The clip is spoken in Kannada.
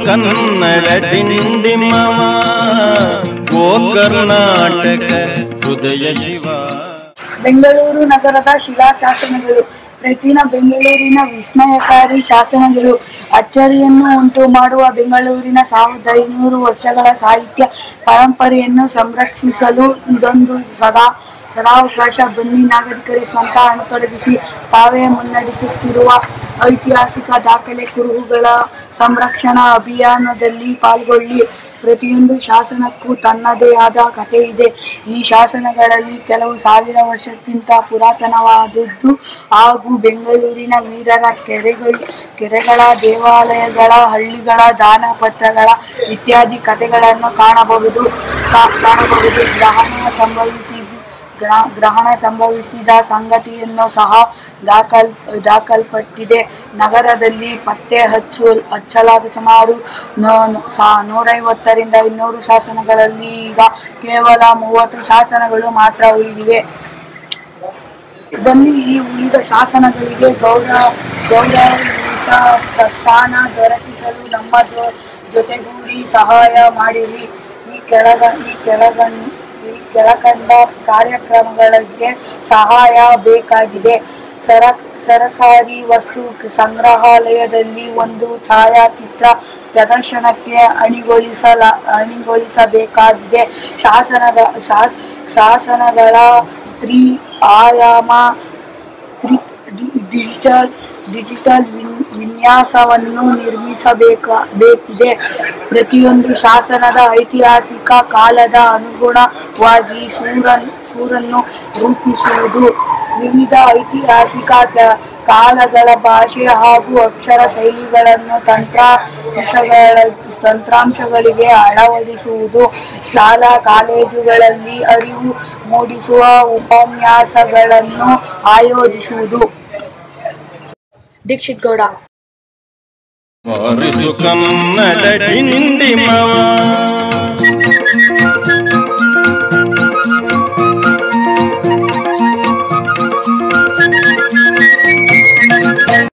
ಕನ್ನಡ ಡಿಂಡಿಮವ ಓ ಕರ್ನಾಟಕ ಹೃದಯ ಶಿವ ಬೆಂಗಳೂರು ನಗರದ ಶಿಲಾಶಾಸನಗಳು ಪ್ರಾಚೀನ ಬೆಂಗಳೂರಿನ ವಿಸ್ಮಯಕಾರಿ ಶಾಸನಗಳು ಅಚ್ಚರಿಯನ್ನು ಉಂಟು ಮಾಡುವ ಬೆಂಗಳೂರಿನ ಸಾವಿರದ ಐನೂರು ವರ್ಷಗಳ ಸಾಹಿತ್ಯ ಪರಂಪರೆಯನ್ನು ಸಂರಕ್ಷಿಸಲು ಇದೊಂದು ಸದಾ ಸದಾವಕಾಶ ಬನ್ನಿ ನಾಗರಿಕರೇ ಸ್ವಂತ ಹಣ ತೊಡಗಿಸಿ ತಾವೇ ಮುನ್ನಡೆಸುತ್ತಿರುವ ಐತಿಹಾಸಿಕ ದಾಖಲೆ ಕುರುಹುಗಳ ಸಂರಕ್ಷಣಾ ಅಭಿಯಾನದಲ್ಲಿ ಪಾಲ್ಗೊಳ್ಳಿ ಪ್ರತಿಯೊಂದು ಶಾಸನಕ್ಕೂ ತನ್ನದೇ ಆದ ಕಥೆ ಇದೆ ಈ ಶಾಸನಗಳಲ್ಲಿ ಕೆಲವು ಸಾವಿರ ವರ್ಷಕ್ಕಿಂತ ಪುರಾತನವಾದದ್ದು ಹಾಗೂ ಬೆಂಗಳೂರಿನ ವೀರರ ಕೆರೆಗಳು ಕೆರೆಗಳ ದೇವಾಲಯಗಳ ಹಳ್ಳಿಗಳ ದಾನಪತ್ರಗಳ ಇತ್ಯಾದಿ ಕಥೆಗಳನ್ನು ಕಾಣಬಹುದು ಕಾ- ಕಾಣಬಹುದು ಗ್ರಹಣ ಸಂಭವಿಸಿದ್ದು ಗ್ರ- ಗ್ರಹಣ ಸಂಭವಿಸಿದ ಸಂಗತಿಯನ್ನು ಸಹ ದಾಖಲ್ ದಾಖಲ್ಪಟ್ಟಿದೆ ನಗರದಲ್ಲಿ ಪತ್ತೆ ಹಚ್ಚು ಹಚ್ಚಲಾದ ಸುಮಾರು ನೂ- ಸಾ- ನೂರೈವತ್ತರಿಂದ ಇನ್ನೂರು ಶಾಸನಗಳಲ್ಲಿ ಈಗ ಕೇವಲ ಮೂವತ್ತು ಶಾಸನಗಳು ಮಾತ್ರ ಉಳಿದಿವೆ ಬನ್ನಿ ಈ ಉಳಿದ ಶಾಸನಗಳಿಗೆ ಗೌರವ ಗೌರವಯುತ ಸ್ಥಾನ ದೊರಕಿಸಲು ನಮ್ಮ ಜೊ ಜೊತೆಗೂಡಿ ಸಹಾಯ ಮಾಡಿರಿ ಈ ಕೆಳಗ ಈ ಕೆಳಗಣ್ ಈ ಕೆಳಕಂಡ ಕಾರ್ಯಕ್ರಮಗಳಿಗೆ ಸಹಾಯ ಬೇಕಾಗಿದೆ ಸರ ಸರಕಾರಿ ವಸ್ತು ಸಂಗ್ರಹಾಲಯದಲ್ಲಿ ಒಂದು ಛಾಯಾಚಿತ್ರ ಪ್ರದರ್ಶನಕ್ಕೆ ಅಣಿಗೊಳಿಸಲ ಅಣಿಗೊಳಿಸಬೇಕಾಗಿದೆ ಶಾಸನದ ಶಾಸ್ ಶಾಸನಗಳ ತ್ರಿ ಆಯಾಮ ತ್ರಿ ಡಿ- ಡಿಜಿಟಲ್ ಡಿಜಿಟಲ್ ವಿನ್- ವಿನ್ಯಾಸವನ್ನು ನಿರ್ಮಿಸಬೇಕ ಬೇಕಿದೆ ಪ್ರತಿಯೊಂದು ಶಾಸನದ ಐತಿಹಾಸಿಕ ಕಾಲದ ಅನುಗುಣವಾಗಿ ಸೂರನ್ ಸೂರನ್ನು ರೂಪಿಸುವುದು ವಿವಿಧ ಐತಿಹಾಸಿಕ ಕ- ಕಾಲಗಳ ಭಾಷೆ ಹಾಗೂ ಅಕ್ಷರ ಶೈಲಿಗಳನ್ನು ತಂತ್ರಾಂಶಗಳ ತಂತ್ರಾಂಶಗಳಿಗೆ ಅಳವಡಿಸುವುದು ಶಾಲಾ ಕಾಲೇಜುಗಳಲ್ಲಿ ಅರಿವು ಮೂಡಿಸುವ ಉಪನ್ಯಾಸಗಳನ್ನು ಆಯೋಜಿಸುವುದು ದೀಕ್ಷಿತ್ ಗೌಡ ಬಾರಿಸು ಕನ್ನಡ ಡಿಂಡಿಮವ